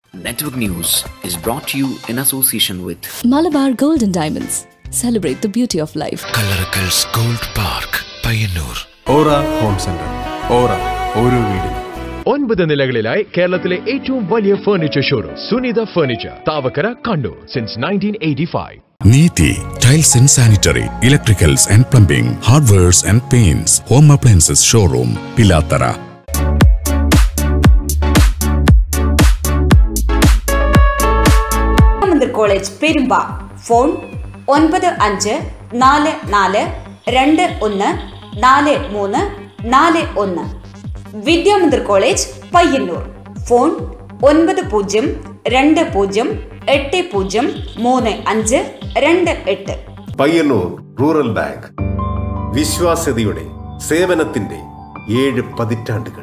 Network News is brought to you in association with Malabar Gold and Diamonds. Celebrate the beauty of life. Kallarakkals gold park Payyanur aura home centre aura ഓരോ വീടും ഒൻപത് നിലകളിലായി കേരളത്തിലെ ഏറ്റവും വലിയ furniture showroom Sunitha furniture Thavakkara Kannur since nineteen eighty five Neethi tiles and sanitary electricals and plumbing hardwares and paints home appliances showroom Pilathara Mandir college Perumba phone ഒൻപത് അഞ്ച് നാല് നാല് രണ്ട് ഒന്ന് നാല് മൂന്ന് നാല് ഒന്ന് വിദ്യാമന്ദിർ കോളേജ് പയ്യന്നൂർ ഫോൺ ഒൻപത് പൂജ്യം രണ്ട് പൂജ്യം എട്ട് പൂജ്യം മൂന്ന് അഞ്ച് രണ്ട് എട്ട് പയ്യന്നൂർ റൂറൽ ബാങ്ക് വിശ്വാസ്യതയുടെ സേവനത്തിന്റെ ഏഴ് പതിറ്റാണ്ടുകൾ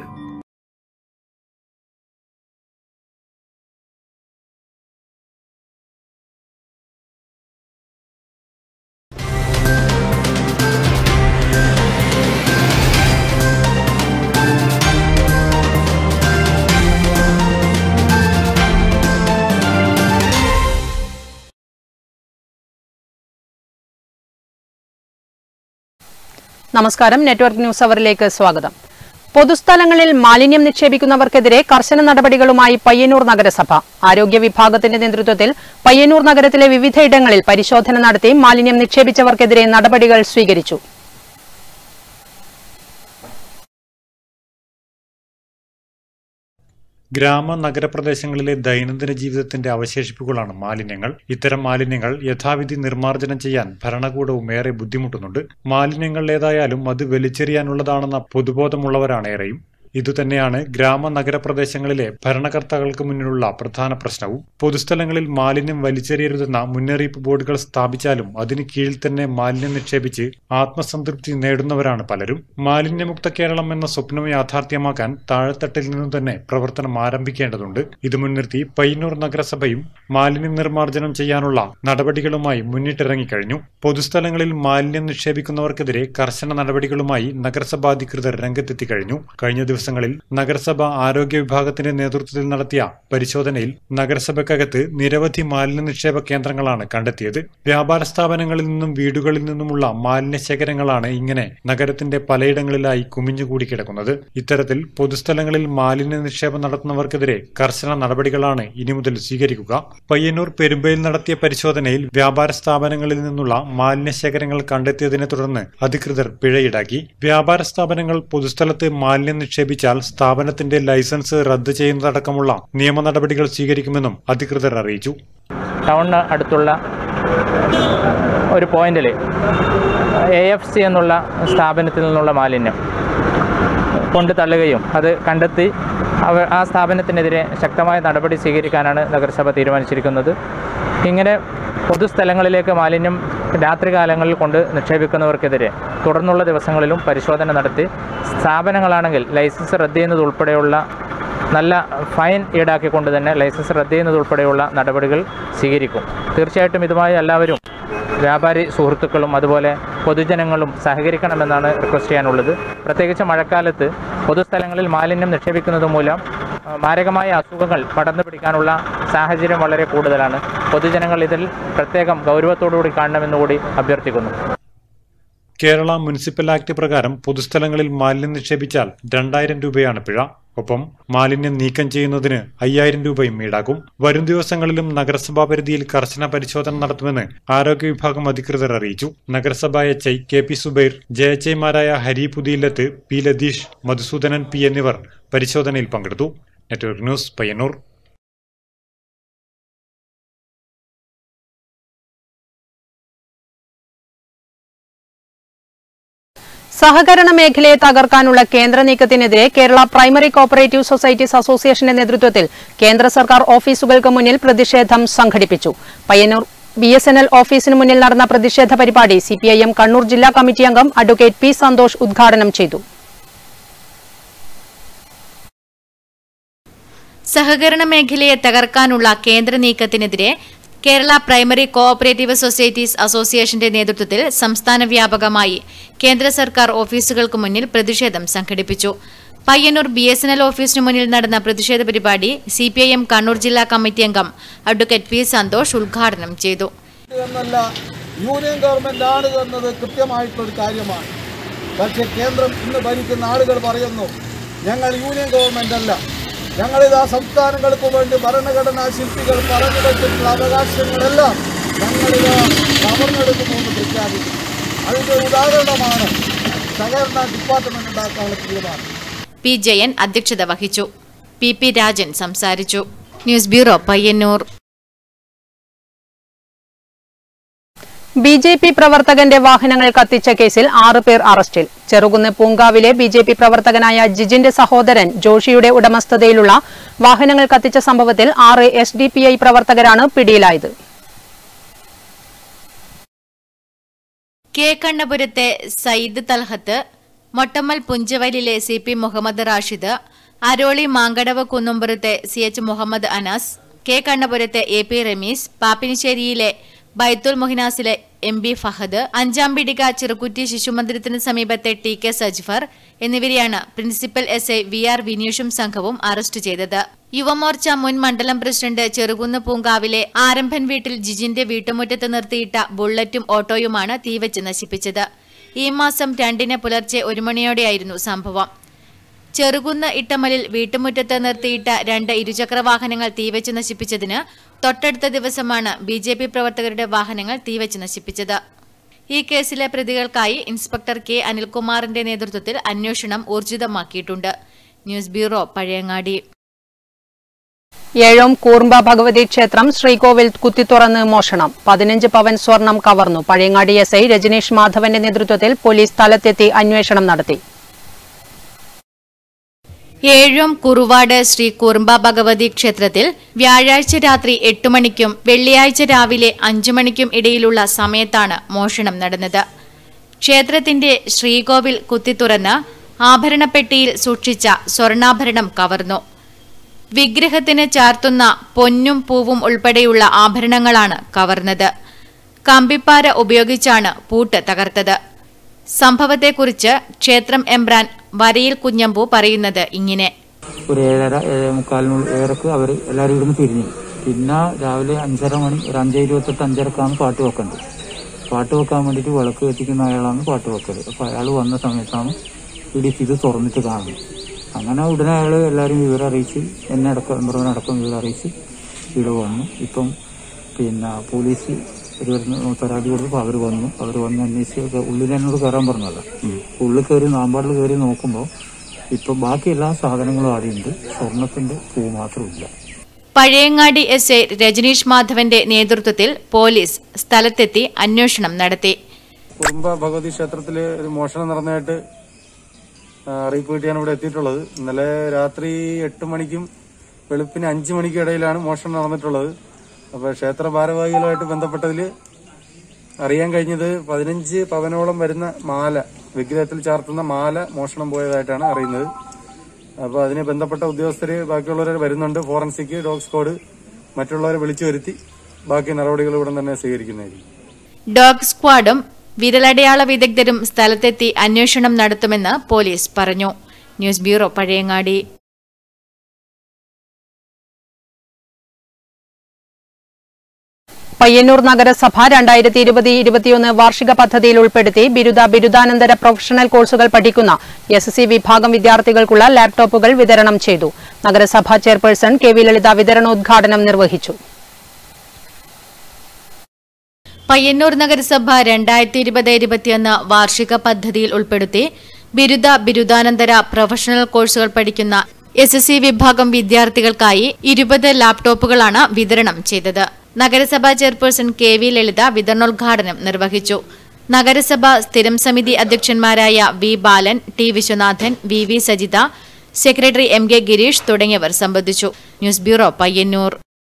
നമസ്കാരം നെറ്റ്വർക്ക് ന്യൂസ് അവറിലേക്ക് സ്വാഗതം പൊതുസ്ഥലങ്ങളിൽ മാലിന്യം നിക്ഷേപിക്കുന്നവർക്കെതിരെ കർശന നടപടികളുമായി പയ്യന്നൂർ നഗരസഭ ആരോഗ്യ വിഭാഗത്തിന്റെ നേതൃത്വത്തിൽ പയ്യന്നൂർ നഗരത്തിലെ വിവിധയിടങ്ങളിൽ പരിശോധന നടത്തി മാലിന്യം നിക്ഷേപിച്ചവർക്കെതിരെ നടപടികൾ സ്വീകരിച്ചു ഗ്രാമ നഗരപ്രദേശങ്ങളിലെ ദൈനംദിന ജീവിതത്തിന്റെ അവശേഷിപ്പുകളാണ് മാലിന്യങ്ങൾ ഇത്തരം മാലിന്യങ്ങൾ യഥാവിധി നിർമ്മാർജ്ജനം ചെയ്യാൻ ഭരണകൂടവും ഏറെ ബുദ്ധിമുട്ടുന്നുണ്ട് മാലിന്യങ്ങൾ ഏതായാലും അത് വലിച്ചെറിയാനുള്ളതാണെന്ന പൊതുബോധമുള്ളവരാണ് ഏറെയും ഇതുതന്നെയാണ് ഗ്രാമ നഗരപ്രദേശങ്ങളിലെ ഭരണകർത്താക്കൾക്ക് മുന്നിലുള്ള പ്രധാന പ്രശ്നവും പൊതുസ്ഥലങ്ങളിൽ മാലിന്യം വലിച്ചെറിയരുതെന്ന മുന്നറിയിപ്പ് ബോർഡുകൾ സ്ഥാപിച്ചാലും അതിന് കീഴിൽ തന്നെ മാലിന്യം നിക്ഷേപിച്ച് ആത്മസംതൃപ്തി നേടുന്നവരാണ് പലരും മാലിന്യമുക്ത കേരളം എന്ന സ്വപ്നം യാഥാർത്ഥ്യമാക്കാൻ താഴെത്തട്ടിൽ നിന്നു തന്നെ പ്രവർത്തനം ആരംഭിക്കേണ്ടതുണ്ട് ഇത് മുൻനിർത്തി പയ്യന്നൂർ നഗരസഭയും മാലിന്യ നിർമ്മാർജ്ജനം ചെയ്യാനുള്ള നടപടികളുമായി മുന്നിട്ടിറങ്ങിക്കഴിഞ്ഞു പൊതുസ്ഥലങ്ങളിൽ മാലിന്യം നിക്ഷേപിക്കുന്നവർക്കെതിരെ കർശന നടപടികളുമായി നഗരസഭാ അധികൃതർ രംഗത്തെത്തിക്കഴിഞ്ഞു കഴിഞ്ഞ ദിവസങ്ങളിൽ നഗരസഭ ആരോഗ്യ വിഭാഗത്തിന്റെ നേതൃത്വത്തിൽ നടത്തിയ പരിശോധനയിൽ നഗരസഭയ്ക്കകത്ത് നിരവധി മാലിന്യ നിക്ഷേപ കേന്ദ്രങ്ങളാണ് കണ്ടെത്തിയത് വ്യാപാര സ്ഥാപനങ്ങളിൽ നിന്നും വീടുകളിൽ നിന്നുമുള്ള മാലിന്യ ശേഖരങ്ങളാണ് ഇങ്ങനെ നഗരത്തിന്റെ പലയിടങ്ങളിലായി കുമിഞ്ഞുകൂടി കിടക്കുന്നത് ഇത്തരത്തിൽ പൊതുസ്ഥലങ്ങളിൽ മാലിന്യ നിക്ഷേപം നടത്തുന്നവർക്കെതിരെ കർശന നടപടികളാണ് ഇനി മുതൽ സ്വീകരിക്കുക പയ്യന്നൂർ പെരുമ്പയിൽ നടത്തിയ പരിശോധനയിൽ വ്യാപാര സ്ഥാപനങ്ങളിൽ നിന്നുള്ള മാലിന്യ ശേഖരങ്ങൾ കണ്ടെത്തിയതിനെ തുടർന്ന് അധികൃതർ പിഴ ഈടാക്കി വ്യാപാര സ്ഥാപനങ്ങൾ പൊതുസ്ഥലത്ത് മാലിന്യം നിക്ഷേപിച്ചാൽ സ്ഥാപനത്തിന്റെ ലൈസൻസ് റദ്ദ് ചെയ്യുന്നതടക്കമുള്ള നിയമ നടപടികൾ സ്വീകരിക്കുമെന്നും അധികൃതർ അറിയിച്ചു ടൗണിന് അടുത്തുള്ള ഒരു പോയിന്റിൽ എ എഫ് സി എന്നുള്ള സ്ഥാപനത്തിൽ നിന്നുള്ള മാലിന്യം കൊണ്ട് തള്ളുകയും അത് കണ്ടെത്തി അവ ആ സ്ഥാപനത്തിനെതിരെ ശക്തമായ നടപടി സ്വീകരിക്കാനാണ് നഗരസഭ തീരുമാനിച്ചിരിക്കുന്നത് ഇങ്ങനെ പൊതുസ്ഥലങ്ങളിലേക്ക് മാലിന്യം രാത്രികാലങ്ങളിൽ കൊണ്ട് നിക്ഷേപിക്കുന്നവർക്കെതിരെ തുടർന്നുള്ള ദിവസങ്ങളിലും പരിശോധന നടത്തി സ്ഥാപനങ്ങളാണെങ്കിൽ ലൈസൻസ് റദ്ദ് ചെയ്യുന്നത് ഉൾപ്പെടെയുള്ള നല്ല ഫൈൻ ഈടാക്കിക്കൊണ്ട് തന്നെ ലൈസൻസ് റദ്ദ് ചെയ്യുന്നത് ഉൾപ്പെടെയുള്ള നടപടികൾ സ്വീകരിക്കും തീർച്ചയായിട്ടും ഇതുമായി എല്ലാവരും വ്യാപാരി സുഹൃത്തുക്കളും അതുപോലെ പൊതുജനങ്ങളും സഹകരിക്കണമെന്നാണ് റിക്വസ്റ്റ് ചെയ്യാനുള്ളത് പ്രത്യേകിച്ച് മഴക്കാലത്ത് പൊതുസ്ഥലങ്ങളിൽ മാലിന്യം നിക്ഷേപിക്കുന്നത് മൂലം ആ, മാരകമായ അസുഖങ്ങൾ പടർന്നു പിടിക്കാനുള്ള സാഹചര്യം വളരെ കൂടുതലാണ് പൊതുജനങ്ങൾ ഇതിൽ പ്രത്യേകം ഗൗരവത്തോടുകൂടി കാണണമെന്നുകൂടി അഭ്യർത്ഥിക്കുന്നു കേരള മുനിസിപ്പൽ ആക്ട് പ്രകാരം പൊതുസ്ഥലങ്ങളിൽ മാലിന്യം നിക്ഷേപിച്ചാൽ രണ്ടായിരം രൂപയാണ് പിഴ ഒപ്പം മാലിന്യം നീക്കം ചെയ്യുന്നതിന് അയ്യായിരം രൂപയും ഈടാക്കും വരും ദിവസങ്ങളിലും നഗരസഭാ പരിധിയിൽ കർശന പരിശോധന നടത്തുമെന്ന് ആരോഗ്യ വിഭാഗം അധികൃതർ അറിയിച്ചു നഗരസഭാ H I K P Subair J H ഐമാരായ ഹരി പുതിയില്ലത്ത് പി ലതീഷ് മധുസൂദനൻ പി എന്നിവർ പരിശോധനയിൽ പങ്കെടുത്തു നെറ്റ്വർക്ക് ന്യൂസ് പയ്യന്നൂർ സഹകരണ മേഖലയെ തകർക്കാനുള്ള കേന്ദ്ര നീക്കത്തിനെതിരെ കേരള പ്രൈമറി കോപ്പറേറ്റീവ് സൊസൈറ്റീസ് അസോസിയേഷന്റെ നേതൃത്വത്തിൽ കേന്ദ്ര സർക്കാർ ഓഫീസുകൾക്ക് മുന്നിൽ പ്രതിഷേധം സംഘടിപ്പിച്ചു Payyanur B S N L ഓഫീസിന് മുന്നിൽ നടന്ന പ്രതിഷേധ പരിപാടി സിപിഐഎം കണ്ണൂർ ജില്ലാ കമ്മിറ്റി അംഗം അഡ്വക്കേറ്റ് പി സന്തോഷ് ഉദ്ഘാടനം ചെയ്തു സഹകരണ മേഖലയെ തകർക്കാനുള്ള കേന്ദ്ര നീക്കത്തിനെതിരെ കേരള പ്രൈമറി കോഓപ്പറേറ്റീവ് സൊസൈറ്റീസ് അസോസിയേഷന്റെ നേതൃത്വത്തിൽ സംസ്ഥാന വ്യാപകമായി കേന്ദ്ര സർക്കാർ ഓഫീസുകൾക്ക് മുന്നിൽ പ്രതിഷേധം സംഘടിപ്പിച്ചു Payyanur B S N L ഓഫീസിന് മുന്നിൽ നടന്ന പ്രതിഷേധ പരിപാടി C P I M Kannur ജില്ലാ കമ്മിറ്റി അംഗം അഡ്വക്കേറ്റ് പി സന്തോഷ് ഉദ്ഘാടനം ചെയ്തു എന്നല്ല യൂണിയൻ ഗവൺമെന്റ് ആണ് എന്നത് കൃത്യമായിട്ടൊരു കാര്യമാണ് പക്ഷേ കേന്ദ്രം ഇന്ന് ഭരിക്കുന്ന ആളുകൾ പറയുന്നു ഞങ്ങൾ യൂണിയൻ ഗവൺമെന്റ് അല്ല ഞങ്ങളിതാ സംസ്ഥാനങ്ങൾക്ക് വേണ്ടി ഭരണഘടനാ ശില്പികൾ പറഞ്ഞു വെച്ചിട്ടുള്ള അവകാശങ്ങളെല്ലാം ഞങ്ങളിത് കവർന്നെടുക്കുമെന്ന് പ്രഖ്യാപിക്കുന്നു അതിൻ്റെ ഉദാഹരണമാണ് സഹകരണ ഡിപ്പാർട്ട്മെന്റ് ഉണ്ടാക്കാനുള്ള തീരുമാനം പി ജയൻ അധ്യക്ഷത വഹിച്ചു പി പി രാജൻ സംസാരിച്ചു news bureau Payyanur B J P പ്രവർത്തകന്റെ വാഹനങ്ങൾ കത്തിച്ച കേസിൽ ആറ് പേർ അറസ്റ്റിൽ ചെറുകുന്ന് പൂങ്കാവിലെ ബി ജെ പി പ്രവർത്തകനായ ജിജിന്റെ സഹോദരൻ ജോഷിയുടെ ഉടമസ്ഥതയിലുള്ള വാഹനങ്ങൾ കത്തിച്ച സംഭവത്തിൽ ആറ് എസ് ഡി പി ഐ പ്രവർത്തകരാണ് പിടിയിലായത് കെ കണ്ണപുരത്തെ സയ്യിദ് തൽഹത്ത് മൊട്ടമ്മൽ പുഞ്ചവലിലെ സി പി മുഹമ്മദ് റാഷിദ് അരോളി മാങ്കടവ് കുന്നുംപുറത്തെ C H Muhammad Anas K കണ്ണപുരത്തെ എ പി റമീസ് പാപ്പിനിശ്ശേരിയിലെ ബൈത്തുൽ മുഹിനാസിലെ എം ബി ഫഹദ് അഞ്ചാം പിടിക ചെറുകുറ്റി ശിശുമന്ദിരത്തിന് സമീപത്തെ ടി കെ സജ്ഫർ എന്നിവരെയാണ് principal S I V R വിനീഷും സംഘവും അറസ്റ്റ് ചെയ്തത് യുവമോർച്ച മുൻ മണ്ഡലം പ്രസിഡന്റ് ചെറുകുന്ന് പൂങ്കാവിലെ ആരംഭൻ വീട്ടിൽ ജിജിന്റെ വീട്ടുമുറ്റത്ത് നിർത്തിയിട്ട ബുള്ളറ്റും ഓട്ടോയുമാണ് തീവച്ച് നശിപ്പിച്ചത് ഈ മാസം രണ്ടിന് പുലർച്ചെ ഒരു മണിയോടെയായിരുന്നു സംഭവം ചെറുകുന്ന് ഇട്ടമലിൽ വീട്ടുമുറ്റത്ത് നിർത്തിയിട്ട രണ്ട് ഇരുചക്ര വാഹനങ്ങൾ തീവച്ച് നശിപ്പിച്ചതിന് തൊട്ടടുത്ത ദിവസമാണ് ബി ജെ പി പ്രവർത്തകരുടെ വാഹനങ്ങൾ തീവച്ച് നശിപ്പിച്ചത് ഈ കേസിലെ പ്രതികൾക്കായി ഇൻസ്പെക്ടർ കെ അനിൽകുമാറിന്റെ നേതൃത്വത്തിൽ അന്വേഷണം ഊർജിതമാക്കിയിട്ടുണ്ട് ന്യൂസ് ബ്യൂറോ പഴയങ്ങാടി ഏഴോം കൂർമ്പ ഭഗവതി ക്ഷേത്രം ശ്രീകോവിൽ കുത്തിത്തുറന്ന് മോഷണം പതിനഞ്ച് പവൻ സ്വർണം കവർന്നു പഴയങ്ങാടി എസ് ഐ രജനീഷ് മാധവന്റെ നേതൃത്വത്തിൽ പോലീസ് സ്ഥലത്തെത്തി അന്വേഷണം നടത്തി ഏഴും കുറുവാട് ശ്രീ കുറുമ്പ ഭഗവതി ക്ഷേത്രത്തിൽ വ്യാഴാഴ്ച രാത്രി എട്ട് മണിക്കും വെള്ളിയാഴ്ച രാവിലെ അഞ്ചു മണിക്കും ഇടയിലുള്ള സമയത്താണ് മോഷണം നടന്നത് ക്ഷേത്രത്തിന്റെ ശ്രീകോവിൽ കുത്തിത്തുറന്ന് ആഭരണപ്പെട്ടിയിൽ സൂക്ഷിച്ച സ്വർണ്ണാഭരണം കവർന്നു വിഗ്രഹത്തിന് ചാർത്തുന്ന പൊന്നും പൂവും ഉൾപ്പെടെയുള്ള ആഭരണങ്ങളാണ് കവർന്നത് കമ്പിപ്പാര ഉപയോഗിച്ചാണ് പൂട്ട് തകർത്തത് സംഭവത്തെക്കുറിച്ച് ക്ഷേത്രം എംബ്രാൻ വരയിൽ കുഞ്ഞമ്പു പറയുന്നത് ഇങ്ങനെ ഒരു ഏഴര ഏഴേ മുക്കാലിനുള്ള ഏറക്ക് അവർ എല്ലാവരും ഇവിടുന്ന് പിരിഞ്ഞു പിന്നെ രാവിലെ അഞ്ചര മണി ഒരു അഞ്ചേ ഇരുപത്തെട്ട് അഞ്ചരക്കാണ് പാട്ട് വെക്കേണ്ടത് പാട്ട് വെക്കാൻ വേണ്ടിയിട്ട് വിളക്ക് കത്തിക്കുന്ന അയാളാണ് പാട്ട് വെക്കൽ അപ്പോൾ അയാൾ വന്ന സമയത്താണ് ഇടിച്ച് ഇത് തുറന്നിട്ട് കാണുന്നത് അങ്ങനെ ഉടനെ അയാൾ എല്ലാവരും വിവരം അറിയിച്ച് എന്നെ അടക്കം എംബ്രവനെ അടക്കം വിവരം അറിയിച്ച് ഇവിടെ വന്നു ഇപ്പം പിന്നെ പോലീസ് ഒരു പരാതി കൊടുത്തപ്പോൾ അവർ വന്നു അവർ വന്ന് അന്വേഷിച്ച് ഉള്ളിൽ എന്നോട് കയറാൻ പറഞ്ഞല്ലോ ഉള്ളിൽ കയറി നാമ്പാടിൽ കയറി നോക്കുമ്പോൾ ഇപ്പൊ ബാക്കി എല്ലാ സാധനങ്ങളും ആടെയുണ്ട് സ്വർണത്തിന്റെ പൂ മാത്രമില്ല പഴയങ്ങാടി എസ് ഐ രജനീഷ് മാധവന്റെ നേതൃത്വത്തിൽ പോലീസ് സ്ഥലത്തെത്തി അന്വേഷണം നടത്തി കുറുമ്പ ഭഗവതി ക്ഷേത്രത്തിൽ ഒരു മോഷണം നടന്നതായിട്ട് ആ, അറിയിപ്പ് കിട്ടിയാണ് ഇവിടെ എത്തിയിട്ടുള്ളത് ഇന്നലെ രാത്രി എട്ട് മണിക്കും വെളുപ്പിന് അഞ്ചു മണിക്കും ഇടയിലാണ് മോഷണം നടന്നിട്ടുള്ളത് അപ്പോൾ ക്ഷേത്ര ഭാരവാഹികളുമായിട്ട് ബന്ധപ്പെട്ടതിൽ അറിയാൻ കഴിഞ്ഞത് പതിനഞ്ച് പവനോളം വരുന്ന മാല വിഗ്രഹത്തിൽ ചാർത്തുന്ന മാല മോഷണം പോയതായിട്ടാണ് അറിയുന്നത് അപ്പോൾ അതിന് ബന്ധപ്പെട്ട ഉദ്യോഗസ്ഥർ ബാക്കിയുള്ളവർ വരുന്നുണ്ട് ഫോറൻസിക് ഡോഗ് സ്ക്വാഡ് മറ്റുള്ളവരെ വിളിച്ചു വരുത്തി ബാക്കി നടപടികൾ ഉടൻ തന്നെ സ്വീകരിക്കുന്നതായിരിക്കും ഡോഗ് സ്ക്വാഡും വിരലടയാള വിദഗ്ധരും സ്ഥലത്തെത്തി അന്വേഷണം നടത്തുമെന്ന് പോലീസ് പറഞ്ഞു ന്യൂസ് ബ്യൂറോ പഴയങ്ങാടി പയ്യന്നൂർ നഗരസഭ രണ്ടായിരത്തി ഇരുപത് ഇരുപത്തിയൊന്ന് വാർഷിക പദ്ധതിയിൽ ഉൾപ്പെടുത്തി ബിരുദ ബിരുദാനന്തര പ്രൊഫഷണൽ കോഴ്സുകൾ പഠിക്കുന്ന എസ് സി വിഭാഗം വിദ്യാർത്ഥികൾക്കുള്ള ലാപ്ടോപ്പുകൾ വിതരണം ചെയ്തു നഗരസഭാ ചെയർപേഴ്സൺ കെ വി ലളിത വിതരണോദ്ഘാടനം നിർവഹിച്ചു പയ്യന്നൂർ നഗരസഭ രണ്ടായിരത്തി ഇരുപത് ഇരുപത്തിയൊന്ന് വാർഷിക പദ്ധതിയിൽ ഉൾപ്പെടുത്തി ബിരുദ ബിരുദാനന്തര പ്രൊഫഷണൽ കോഴ്സുകൾ പഠിക്കുന്ന എസ് എസ് സി വിഭാഗം വിദ്യാർത്ഥികൾക്കായി ഇരുപത് ലാപ്ടോപ്പുകളാണ് വിതരണം ചെയ്തത് നഗരസഭാ ചെയർപേഴ്സൺ കെ വി ലളിത വിതരണോദ്ഘാടനം നിർവഹിച്ചു നഗരസഭ സ്ഥിരം സമിതി അധ്യക്ഷന്മാരായ V Balan T Viswanathan V V Sajitha secretary M K Gireesh തുടങ്ങിയവർ സംബന്ധിച്ചു ന്യൂസ് ബ്യൂറോ പയ്യന്നൂർ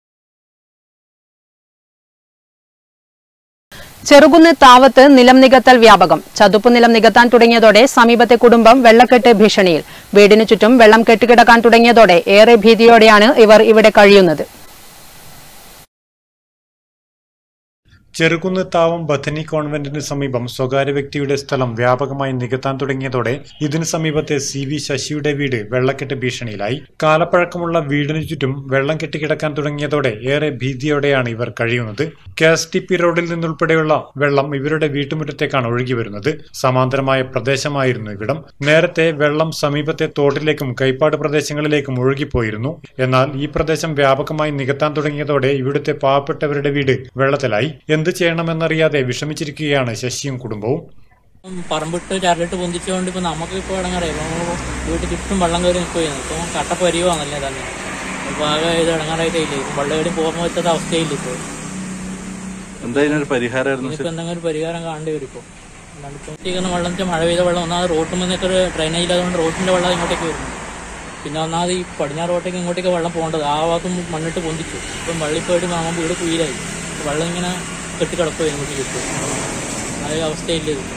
ചെറുകുന്ന് താവത്ത് നിലം നികത്തൽ വ്യാപകം ചതുപ്പ് നിലം നികത്താൻ തുടങ്ങിയതോടെ സമീപത്തെ കുടുംബം വെള്ളക്കെട്ട് ഭീഷണിയിൽ വീടിനു ചുറ്റും വെള്ളം കെട്ടിക്കിടക്കാൻ തുടങ്ങിയതോടെ ഏറെ ഭീതിയോടെയാണ് ഇവർ ഇവിടെ കഴിയുന്നത് ചെറുകുന്ന് താവം ബഥനി കോൺവെന്റിന് സമീപം സ്വകാര്യ വ്യക്തിയുടെ സ്ഥലം വ്യാപകമായി നികത്താൻ തുടങ്ങിയതോടെ ഇതിനു സമീപത്തെ സി വി ശശിയുടെ വീട് വെള്ളക്കെട്ട് ഭീഷണിയിലായി കാലപ്പഴക്കമുള്ള വീടിനു ചുറ്റും വെള്ളം കെട്ടിക്കിടക്കാൻ തുടങ്ങിയതോടെ ഏറെ ഭീതിയോടെയാണ് ഇവർ കഴിയുന്നത് കെ എസ് ടി പി റോഡിൽ നിന്നുൾപ്പെടെയുള്ള വെള്ളം ഇവരുടെ വീട്ടുമുറ്റത്തേക്കാണ് ഒഴുകി വരുന്നത് സമാന്തരമായ പ്രദേശമായിരുന്നു ഇവിടം നേരത്തെ വെള്ളം സമീപത്തെ തോട്ടിലേക്കും കൈപ്പാട് പ്രദേശങ്ങളിലേക്കും ഒഴുകിപ്പോയിരുന്നു എന്നാൽ ഈ പ്രദേശം വ്യാപകമായി നികത്താൻ തുടങ്ങിയതോടെ ഇവിടുത്തെ പാവപ്പെട്ടവരുടെ വീട് വെള്ളത്തിലായി എന്ത് ചെയ്യണമെന്നറിയാതെ വിഷമിച്ചിരിക്കുകയാണ് ശശിയും കുടുംബവും പറമ്പിട്ട് ചരലിട്ട് പൊന്തിച്ചുകൊണ്ട് ഇപ്പൊ നമുക്ക് ഇപ്പോൾ ഇടങ്ങാറായി ഇപ്പൊ വീട്ടിൽ ചുറ്റും വെള്ളം കയറി നിൽക്കുകയാണ് ഇപ്പൊ കട്ട പരിവാന്നല്ലേ തന്നെ ഇപ്പൊ ആകെ ഇത് ഇടങ്ങാറായിട്ടില്ല ഇപ്പൊ വെള്ളം കയറി പോകാൻ പറ്റാത്ത അവസ്ഥയില്ല ഇപ്പോൾ എന്താ ഇതിനൊരു പരിഹാരമായിരുന്നു ഇനിയിപ്പോ എന്തെങ്കിലും ഒരു പരിഹാരം കാണേണ്ടി വരും ഇപ്പോൾ അല്ലാണ്ട് ഇപ്പൊ ഇരിക്കുന്ന വെള്ളം വെച്ചാൽ മഴ പെയ്ത വെള്ളം ഒന്നാമത് റോട്ടിൽ നിന്നൊക്കെ ഒരു ഡ്രെയിനേജ് ഇല്ലാതുകൊണ്ട് റോഡിന്റെ വെള്ളം ഇങ്ങോട്ടേക്ക് വരുന്നു പിന്നെ ഒന്നാമത് ഈ പടിഞ്ഞാറ് റോട്ടേക്ക് ഇങ്ങോട്ടേക്ക് വെള്ളം പോകേണ്ടത് ആ ഭാഗത്തും മണ്ണിട്ട് പൊന്തിച്ചു ഇപ്പം വെള്ളിൽ പോയിട്ട് നമ്മൾ വീട് കുയിലായി വെള്ളം ഇങ്ങനെ കെട്ടിക്കിടക്കുക ഇങ്ങോട്ട് ചുറ്റും ആ ഒരു അവസ്ഥയില്ല ഇത്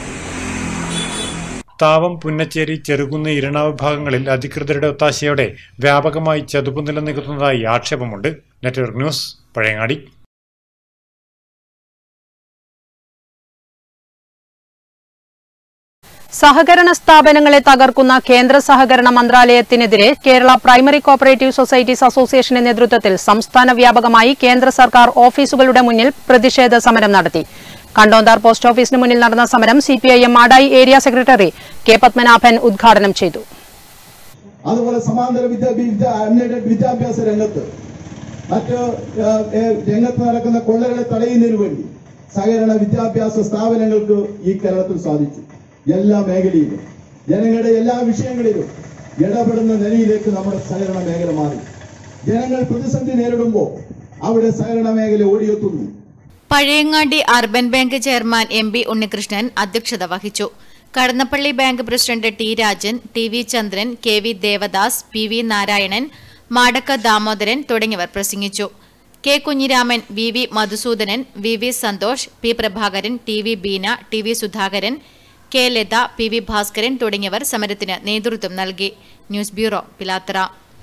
താവം പുന്നച്ചേരി ചെറുകുന്ന് ഇരണാവ് ഭാഗങ്ങളിൽ അധികൃതരുടെ ഒത്താശയോടെ വ്യാപകമായി ചതുപ്പ് നിലനിൽക്കുന്നതായി ആക്ഷേപമുണ്ട് നെറ്റ്വർക്ക് ന്യൂസ് പഴയങ്ങാടി സഹകരണ സ്ഥാപനങ്ങളെ തകർക്കുന്ന കേന്ദ്ര സഹകരണ മന്ത്രാലയത്തിനെതിരെ കേരള പ്രൈമറി കോപ്പറേറ്റീവ് സൊസൈറ്റീസ് അസോസിയേഷന്റെ നേതൃത്വത്തിൽ സംസ്ഥാന വ്യാപകമായി കേന്ദ്ര സർക്കാർ ഓഫീസുകളുടെ മുന്നിൽ പ്രതിഷേധ സമരം നടത്തി കണ്ടോന്താർ പോസ്റ്റ് ഓഫീസിന് മുന്നിൽ നടന്ന സമരം CPIM Madayi area secretary K Padmanabhan ഉദ്ഘാടനം ചെയ്തു അതുപോലെ സമാന്തര വിദ്യ വിദ്യ അൺഎയ്ഡഡ് വിദ്യാഭ്യാസ രംഗത്ത് മറ്റ് ഏഹ്, ഏഹ്, രംഗത്ത് നടക്കുന്ന കൊള്ളകളെ തടയുന്നതിന് വേണ്ടി സഹകരണ വിദ്യാഭ്യാസ സ്ഥാപനങ്ങൾക്ക് ഈ കേരളത്തിൽ സാധിച്ചു എല്ലാ മേഖലയിലും ജനങ്ങളുടെ എല്ലാ വിഷയങ്ങളിലും ഇടപെടുന്ന നിലയിലേക്ക് നമ്മുടെ സഹകരണ മേഖല മാറി ജനങ്ങൾ പ്രതിസന്ധി നേരിടുമ്പോൾ അവിടെ സഹകരണ മേഖല ഓടിയെത്തുന്നു Pazhayangadi urban bank chairman M B Unnikrishnan അധ്യക്ഷത വഹിച്ചു Kadannappalli bank president T Rajan T V Chandran K V Devadas P V Narayanan Madakka Damodaran തുടങ്ങിയവർ പ്രസംഗിച്ചു K Kunhiraman V V Madhusudanan V V Santhosh P Prabhakaran T V Beena T V Sudhakaran K Latha P V Bhaskaran തുടങ്ങിയവർ സമരത്തിന് നേതൃത്വം നൽകി ന്യൂസ് ബ്യൂറോ പിലാത്തറ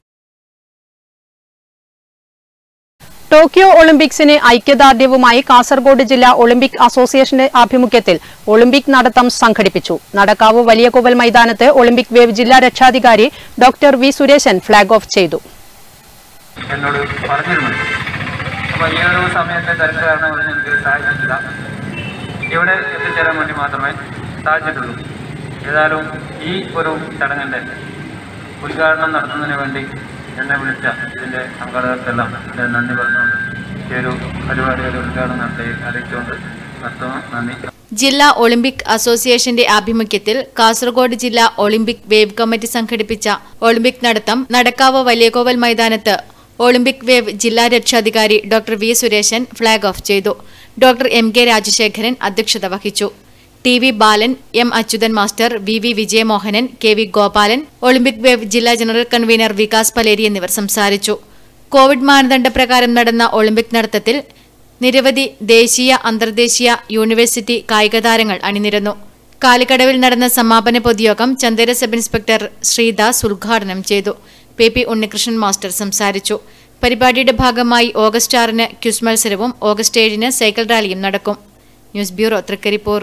ടോക്കിയോ ഒളിമ്പിക്സിന് ഐക്യദാർഢ്യവുമായി കാസർഗോഡ് ജില്ലാ ഒളിമ്പിക് അസോസിയേഷന്റെ ആഭിമുഖ്യത്തിൽ ഒളിമ്പിക് നടത്തം സംഘടിപ്പിച്ചു നടക്കാവ് വലിയകോവൽ മൈതാനത്ത് ഒളിമ്പിക് വേവ് ജില്ലാ രക്ഷാധികാരി doctor V Suresan flag off ചെയ്തു എന്നോട് പറഞ്ഞിരുന്നു അപ്പോൾ ഈ ഒരു സമയത്തെ തിരക്ക് കാരണം ഇവിടെ എനിക്ക് സാധിച്ചിട്ടില്ല ഇവിടെ എത്തിച്ചേരാൻ വേണ്ടി മാത്രമേ സാധിച്ചിട്ടുള്ളൂ ഏതായാലും ഈ ഒരു ചടങ്ങിൻ്റെ ഉദ്ഘാടനം നടത്തുന്നതിന് വേണ്ടി എന്നെ വിളിച്ച ഇതിൻ്റെ സംഘാടകർക്കെല്ലാം എൻ്റെ നന്ദി പറഞ്ഞുകൊണ്ട് ഈ ഒരു പരിപാടിയുടെ ഉദ്ഘാടനം നടത്തി അറിയിച്ചുകൊണ്ട് നിർത്തുന്നു നന്ദി ജില്ലാ ഒളിമ്പിക് അസോസിയേഷന്റെ ആഭിമുഖ്യത്തിൽ കാസർഗോഡ് ജില്ലാ ഒളിമ്പിക് വേവ് കമ്മിറ്റി സംഘടിപ്പിച്ച ഒളിമ്പിക് നടത്തം നടക്കാവ് വലിയകോവൽ മൈതാനത്ത് ഒളിമ്പിക് വേവ് ജില്ലാ രക്ഷാധികാരി doctor V Suresan flag off ചെയ്തു ഡോക്ടർ എം കെ രാജശേഖരൻ അധ്യക്ഷത വഹിച്ചു T V Balan M Achuthan master V V Vijayamohanan K V Gopalan olympic wave ജില്ലാ ജനറൽ കൺവീനർ വികാസ് പലേരി എന്നിവർ സംസാരിച്ചു കോവിഡ് മാനദണ്ഡപ്രകാരം നടന്ന ഒളിമ്പിക് നടത്തത്തിൽ നിരവധി ദേശീയ അന്തർദേശീയ യൂണിവേഴ്സിറ്റി കായിക താരങ്ങൾ അണിനിരന്നു കാലിക്കടവിൽ നടന്ന സമാപന പൊതുയോഗം ചന്ദേര സബ് ഇൻസ്പെക്ടർ ശ്രീദാസ് ഉദ്ഘാടനം ചെയ്തു പി പി ഉണ്ണികൃഷ്ണൻ മാസ്റ്റർ സംസാരിച്ചു പരിപാടിയുടെ ഭാഗമായി ഓഗസ്റ്റ് ആറിന് ക്യുസ് മത്സരവും ഓഗസ്റ്റ് ഏഴിന് സൈക്കിൾ റാലിയും നടക്കും ന്യൂസ് ബ്യൂറോ തൃക്കരിപ്പൂർ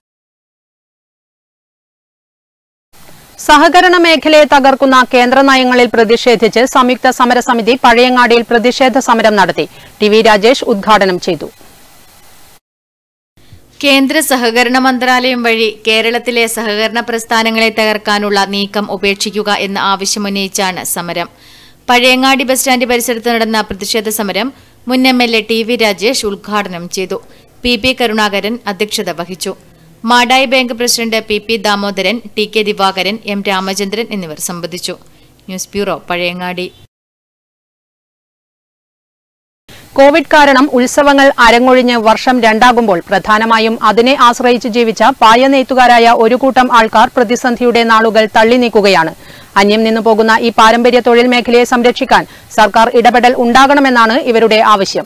സഹകരണ മേഖലയെ തകർക്കുന്ന കേന്ദ്ര നയങ്ങളിൽ പ്രതിഷേധിച്ച് സംയുക്ത സമരസമിതി പഴയങ്ങാടിയിൽ പ്രതിഷേധ സമരം നടത്തി ടി വി രാജേഷ് ഉദ്ഘാടനം ചെയ്തു കേന്ദ്ര സഹകരണ മന്ത്രാലയം വഴി കേരളത്തിലെ സഹകരണ പ്രസ്ഥാനങ്ങളെ തകർക്കാനുള്ള നീക്കം ഉപേക്ഷിക്കുക എന്ന ആവശ്യമുന്നയിച്ചാണ് സമരം പഴയങ്ങാടി ബസ് സ്റ്റാൻഡ് പരിസരത്ത് നടന്ന പ്രതിഷേധ സമരം മുൻ M L A T V Rajesh ഉദ്ഘാടനം ചെയ്തു പി പി കരുണാകരൻ അധ്യക്ഷത വഹിച്ചു Madayi bank president P P Damodaran T K Divakaran M Ramachandran എന്നിവർ സംബന്ധിച്ചു ന്യൂസ് ബ്യൂറോ പഴയങ്ങാടി കോവിഡ് കാരണം ഉത്സവങ്ങൾ അരങ്ങൊഴിഞ്ഞ് വർഷം രണ്ടാകുമ്പോൾ പ്രധാനമായും അതിനെ ആശ്രയിച്ച് ജീവിച്ച പായ നെയ്ത്തുകാരായ ഒരു കൂട്ടം ആൾക്കാർ പ്രതിസന്ധിയുടെ നാളുകൾ തള്ളി നീക്കുകയാണ് അന്യം നിന്നു പോകുന്ന ഈ പാരമ്പര്യ തൊഴിൽ മേഖലയെ സംരക്ഷിക്കാൻ സർക്കാർ ഇടപെടൽ ഉണ്ടാകണമെന്നാണ് ഇവരുടെ ആവശ്യം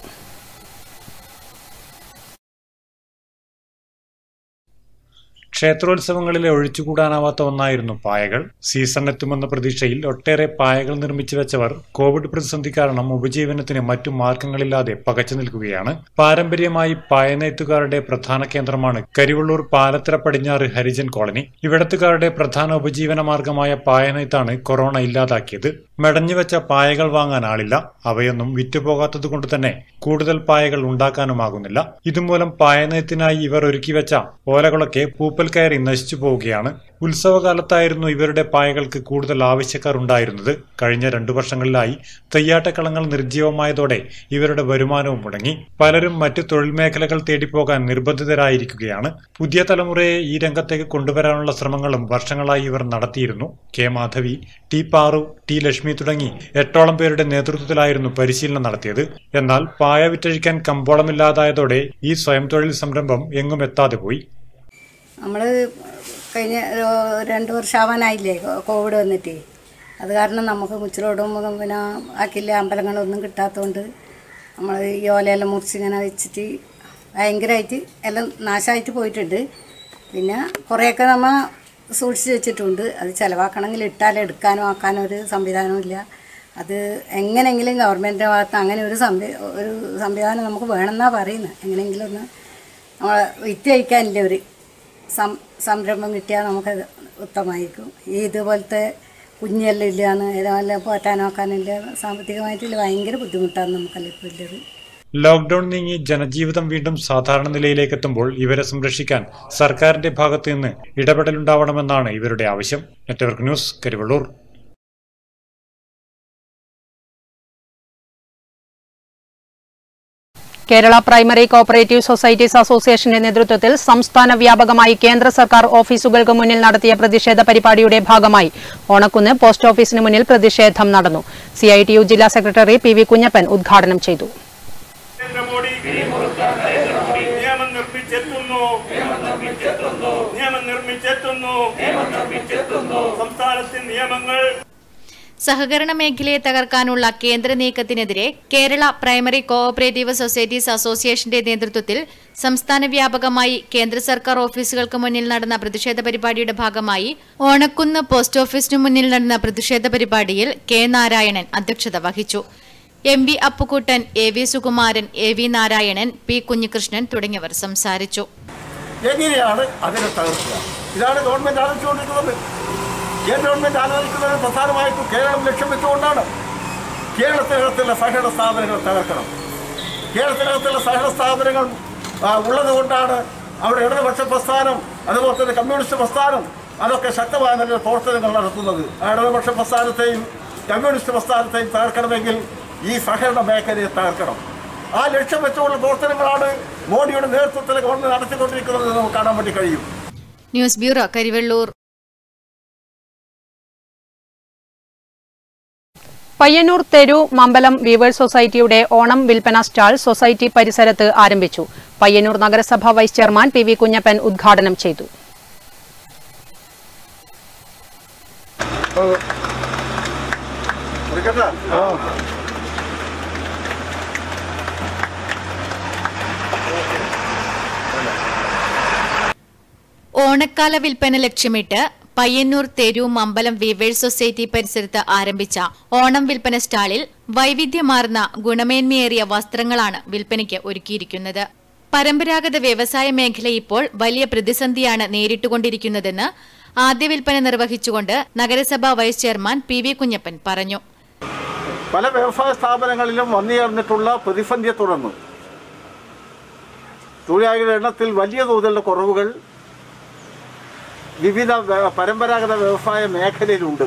ക്ഷേത്രോത്സവങ്ങളിലെ ഒഴിച്ചുകൂടാനാവാത്ത ഒന്നായിരുന്നു പായകൾ സീസൺ എത്തുമെന്ന പ്രതീക്ഷയിൽ ഒട്ടേറെ പായകൾ നിർമ്മിച്ചു വെച്ചവർ കോവിഡ് പ്രതിസന്ധി കാരണം ഉപജീവനത്തിന് മറ്റു മാർഗങ്ങളില്ലാതെ പകച്ചു നിൽക്കുകയാണ് പാരമ്പര്യമായി പായനെയ്ത്തുകാരുടെ പ്രധാന കേന്ദ്രമാണ് കരിവള്ളൂർ പാലത്തറ പടിഞ്ഞാറ് ഹരിജൻ കോളനി ഇവിടത്തുകാരുടെ പ്രധാന ഉപജീവന മാർഗമായ പായനെയ്ത്താണ് കൊറോണ ഇല്ലാതാക്കിയത് മെടഞ്ഞുവെച്ച പായകൾ വാങ്ങാൻ ആളില്ല അവയൊന്നും വിറ്റുപോകാത്തത് കൊണ്ട് തന്നെ കൂടുതൽ പായകൾ ഉണ്ടാക്കാനുമാകുന്നില്ല ഇതുമൂലം പായനെയ്ത്തിനായി ഇവർ ഒരുക്കിവെച്ച ഓലകളൊക്കെ പൂപ്പൽ കയറി നശിച്ചു പോവുകയാണ് ഉത്സവകാലത്തായിരുന്നു ഇവരുടെ പായകൾക്ക് കൂടുതൽ ആവശ്യക്കാർ ഉണ്ടായിരുന്നത് കഴിഞ്ഞ രണ്ടു വർഷങ്ങളിലായി തെയ്യാട്ടക്കളങ്ങൾ നിർജ്ജീവമായതോടെ ഇവരുടെ വരുമാനവും മുടങ്ങി പലരും മറ്റു തൊഴിൽ മേഖലകൾ തേടിപ്പോകാൻ നിർബന്ധിതരായിരിക്കുകയാണ് പുതിയ തലമുറയെ ഈ രംഗത്തേക്ക് കൊണ്ടുവരാനുള്ള ശ്രമങ്ങളും വർഷങ്ങളായി ഇവർ നടത്തിയിരുന്നു K Madhavi T Paru T Lakshmi തുടങ്ങി എട്ടോളം പേരുടെ നേതൃത്വത്തിലായിരുന്നു പരിശീലനം നടത്തിയത് എന്നാൽ പായ വിറ്റഴിക്കാൻ കമ്പോളമില്ലാതായതോടെ ഈ സ്വയം തൊഴിൽ സംരംഭം എങ്ങും എത്താതെ പോയി നമ്മൾ കഴിഞ്ഞ ഒരു രണ്ട് വർഷമാവാനായില്ലേ കോ- കോവിഡ് വന്നിട്ട് അത് കാരണം നമുക്ക് മുച്ചിലോടും പിന്നെ ആക്കില്ല അമ്പലങ്ങളൊന്നും കിട്ടാത്തതുകൊണ്ട് നമ്മൾ ഈ ഓലയെല്ലാം മുറിച്ച് ഇങ്ങനെ വെച്ചിട്ട് ഭയങ്കരമായിട്ട് എല്ലാം നാശമായിട്ട് പോയിട്ടുണ്ട് പിന്നെ കുറേയൊക്കെ നമ്മൾ സൂക്ഷിച്ച് വെച്ചിട്ടുണ്ട് അത് ചിലവാക്കണമെങ്കിൽ ഇട്ടാൽ എടുക്കാനോ ആക്കാനോ ഒരു സംവിധാനവും ഇല്ല അത് എങ്ങനെയെങ്കിലും ഗവൺമെൻറ്റിൻ്റെ ഭാഗത്ത് അങ്ങനെ ഒരു സംവി ഒരു സംവിധാനം നമുക്ക് വേണമെന്നാണ് പറയുന്നത് എങ്ങനെയെങ്കിലും ഒന്ന് നമ്മൾ വിറ്റ് കഴിക്കാനില്ല ഒരു സം സംരംഭം കിട്ടിയാൽ നമുക്കത് ഉത്തമമായിരിക്കും ഈ ഇതുപോലത്തെ കുഞ്ഞെല്ലാം ഇല്ലയെന്ന് ഇതുപോലെ പോറ്റാനോക്കാനില്ല സാമ്പത്തികമായിട്ടില്ല ഭയങ്കര ബുദ്ധിമുട്ടാണ് നമുക്കെല്ലാം ഇപ്പോൾ ഉള്ളത് ലോക്ഡൌൺ നീങ്ങി ജനജീവിതം വീണ്ടും സാധാരണ നിലയിലേക്ക് എത്തുമ്പോൾ ഇവരെ സംരക്ഷിക്കാൻ സർക്കാരിന്റെ ഭാഗത്തു നിന്ന് ഇടപെടലുണ്ടാവണമെന്നാണ് ഇവരുടെ ആവശ്യം network news Karivellur Kerala primary cooperative societies അസോസിയേഷന്റെ നേതൃത്വത്തിൽ സംസ്ഥാന വ്യാപകമായി കേന്ദ്ര സർക്കാർ ഓഫീസുകൾക്ക് മുന്നിൽ നടത്തിയ പ്രതിഷേധ പരിപാടിയുടെ ഭാഗമായി ഓണക്കുന്ന് പോസ്റ്റ് ഓഫീസിന് മുന്നിൽ പ്രതിഷേധം നടന്നു സിഐടിയു ജില്ലാ സെക്രട്ടറി പി വി കുഞ്ഞപ്പൻ ഉദ്ഘാടനം ചെയ്തു നിയമം നിർമ്മിച്ചെത്തുന്നു നിയമം നിർമ്മിച്ചെത്തുന്നു സംസ്ഥാനത്തെ നിയമങ്ങൾ സഹകരണ മേഖലയെ തകർക്കാനുള്ള കേന്ദ്ര നീക്കത്തിനെതിരെ കേരള പ്രൈമറി കോഓപ്പറേറ്റീവ് സൊസൈറ്റീസ് അസോസിയേഷന്റെ നേതൃത്വത്തിൽ സംസ്ഥാന വ്യാപകമായി കേന്ദ്ര സർക്കാർ ഓഫീസുകൾക്ക് മുന്നിൽ നടന്ന പ്രതിഷേധ പരിപാടിയുടെ ഭാഗമായി ഓണക്കുന്ന് പോസ്റ്റ് ഓഫീസിനു മുന്നിൽ നടന്ന പ്രതിഷേധ പരിപാടിയിൽ കെ നാരായണൻ അധ്യക്ഷത വഹിച്ചു M V Appukuttan A V Sukumaran A V Narayanan P Kunhikrishnan തുടങ്ങിയവർ സംസാരിച്ചു എങ്ങനെയാണ് അതിനെ തകർക്കുക ഇതാണ് ഗവൺമെന്റ് ആലോചിച്ചുകൊണ്ടിരിക്കുന്നത് കേന്ദ്ര ഗവൺമെന്റ് ആലോചിക്കുന്നത് പ്രധാനമായിട്ടും കേരളം ലക്ഷ്യം വെച്ചുകൊണ്ടാണ് കേരളത്തിനകത്തുള്ള സഹകരണ സ്ഥാപനങ്ങൾ തകർക്കണം കേരളത്തിനകത്തുള്ള സഹകരണ സ്ഥാപനങ്ങൾ ആ, ഉള്ളത് കൊണ്ടാണ് അവിടെ ഇടതുപക്ഷ പ്രസ്ഥാനം അതുപോലെ തന്നെ കമ്മ്യൂണിസ്റ്റ് പ്രസ്ഥാനം അതൊക്കെ ശക്തമായ നിലയിൽ പ്രവർത്തനങ്ങൾ നടത്തുന്നത് ആ ഇടതുപക്ഷ പ്രസ്ഥാനത്തെയും കമ്മ്യൂണിസ്റ്റ് പ്രസ്ഥാനത്തെയും തകർക്കണമെങ്കിൽ ഈ സഹകരണ മേഖലയെ തകർക്കണം ആ ലക്ഷ്യം വെച്ചുള്ള പ്രവർത്തനങ്ങളാണ് മോഡിയുടെ നേതൃത്വത്തിൽ ഗവൺമെന്റ് നടത്തിക്കൊണ്ടിരിക്കുന്നത് എന്ന് നമുക്ക് കാണാൻ വേണ്ടി കഴിയും news bureau Karivellur Payyanur Theru Mambalam weavers സൊസൈറ്റിയുടെ ഓണം വിൽപ്പന സ്റ്റാൾ സൊസൈറ്റി പരിസരത്ത് ആരംഭിച്ചു പയ്യന്നൂർ നഗരസഭ vice chairman P V Kunhappan ഉദ്ഘാടനം ചെയ്തു ഓണക്കാല വിൽപ്പന ലക്ഷ്യമിട്ട് പയ്യന്നൂർ തെരു മമ്പലം വീവേഴ്സ് സൊസൈറ്റി പരിസരത്ത് ആരംഭിച്ച ഓണം വിൽപ്പന സ്റ്റാളിൽ വൈവിധ്യമാർന്ന ഗുണമേന്മയേറിയ വസ്ത്രങ്ങളാണ് വിൽപ്പനയ്ക്ക് ഒരുക്കിയിരിക്കുന്നത് പരമ്പരാഗത വ്യവസായ മേഖല ഇപ്പോൾ വലിയ പ്രതിസന്ധിയാണ് നേരിട്ടുകൊണ്ടിരിക്കുന്നതെന്ന് ആദ്യ വിൽപ്പന നിർവഹിച്ചുകൊണ്ട് നഗരസഭാ vice chairman P V Kunhappan പറഞ്ഞു പല വ്യവസായ സ്ഥാപനങ്ങളിലും വന്നുചേർന്നിട്ടുള്ള പ്രതിസന്ധിയെ തുടർന്ന് തൊഴിലാളികളുടെ എണ്ണത്തിൽ വലിയ തോതിലുള്ള കുറവുകൾ വിവിധ വ്യ- പരമ്പരാഗത വ്യവസായ മേഖലയിലുണ്ട്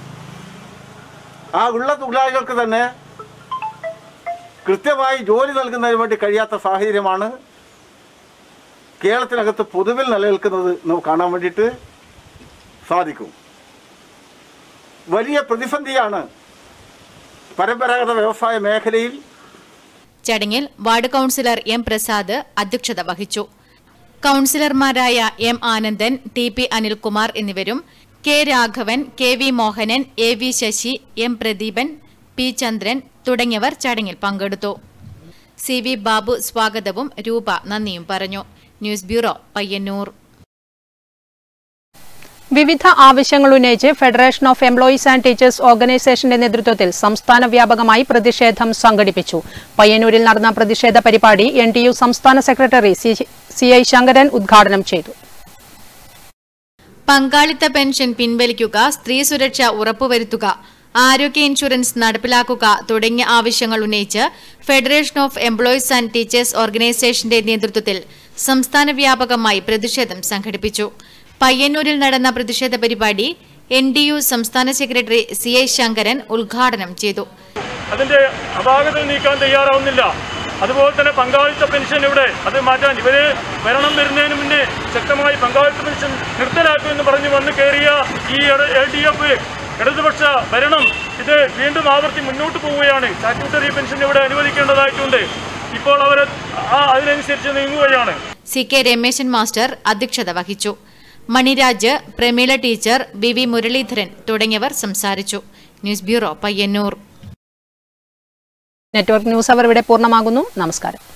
ആ ഉള്ള തൊഴിലാളികൾക്ക് തന്നെ കൃത്യമായി ജോലി നൽകുന്നതിന് വേണ്ടി കഴിയാത്ത സാഹചര്യമാണ് കേരളത്തിനകത്ത് പൊതുവിൽ നിലനിൽക്കുന്നത് നമുക്ക് കാണാൻ വേണ്ടിയിട്ട് സാധിക്കും വലിയ പ്രതിസന്ധിയാണ് പരമ്പരാഗത വ്യവസായ മേഖലയിൽ ചടങ്ങിൽ വാർഡ് കൌൺസിലർ എം പ്രസാദ് അധ്യക്ഷത വഹിച്ചു കൌൺസിലർമാരായ M Anandan T P Anilkumar എന്നിവരും K Raghavan K V Mohanan A V Sasi M Pradeepan P Chandran തുടങ്ങിയവർ ചടങ്ങിൽ പങ്കെടുത്തു സി വി ബാബു സ്വാഗതവും രൂപ നന്ദിയും പറഞ്ഞു ന്യൂസ് ബ്യൂറോ പയ്യന്നൂർ വിവിധ ആവശ്യങ്ങൾ ഉന്നയിച്ച് federation of employees and teachers ഓർഗനൈസേഷന്റെ നേതൃത്വത്തിൽ സംസ്ഥാന വ്യാപകമായി പ്രതിഷേധം സംഘടിപ്പിച്ചു പയ്യന്നൂരിൽ നടന്ന പ്രതിഷേധ പരിപാടി എൻ സംസ്ഥാന സെക്രട്ടറി സി ഐ ശങ്കരൻ ഉദ്ഘാടനം ചെയ്തു പങ്കാളിത്ത പെൻഷൻ പിൻവലിക്കുക സ്ത്രീ സുരക്ഷ ഉറപ്പുവരുത്തുക ആരോഗ്യ ഇൻഷുറൻസ് നടപ്പിലാക്കുക തുടങ്ങിയ ആവശ്യങ്ങൾ ഉന്നയിച്ച് federation of employees and teachers ഓർഗനൈസേഷന്റെ നേതൃത്വത്തിൽ സംസ്ഥാന വ്യാപകമായി പ്രതിഷേധം സംഘടിപ്പിച്ചു പയ്യന്നൂരിൽ നടന്ന പ്രതിഷേധ പരിപാടി എൻ ഡി യു സംസ്ഥാന സെക്രട്ടറി സി ഐ ശങ്കരൻ ഉദ്ഘാടനം ചെയ്തു അതിന്റെ അപാകതകൾ നീക്കാൻ തയ്യാറാവുന്നില്ല അതുപോലെ തന്നെ പങ്കാളിത്ത പെൻഷൻ ഇവിടെ അത് മാറ്റാൻ ഇവര് ഭരണം വരുന്നതിന് മുന്നേ ശക്തമായി പങ്കാളിത്ത പെൻഷൻ നിർത്തലാക്കുമെന്ന് പറഞ്ഞ് വന്ന് കയറിയ ഈ എൽ ഡി എഫ് ഇടതുപക്ഷ ഭരണം ഇത് വീണ്ടും ആവർത്തി മുന്നോട്ട് പോവുകയാണ് സ്റ്റാറ്റ്യൂട്ടറി പെൻഷൻ ഇവിടെ അനുവദിക്കേണ്ടതായിട്ടുണ്ട് ഇപ്പോൾ അവർ ആ അതിനനുസരിച്ച് നീങ്ങുകയാണ് സി കെ രമേശൻ മാസ്റ്റർ അധ്യക്ഷത വഹിച്ചു Maniraj Prameela teacher B V Muraleedharan തുടങ്ങിയവർ സംസാരിച്ചു news bureau Payyanur network news അവർ ഇവിടെ പൂർണ്ണമാകുന്നു നമസ്കാരം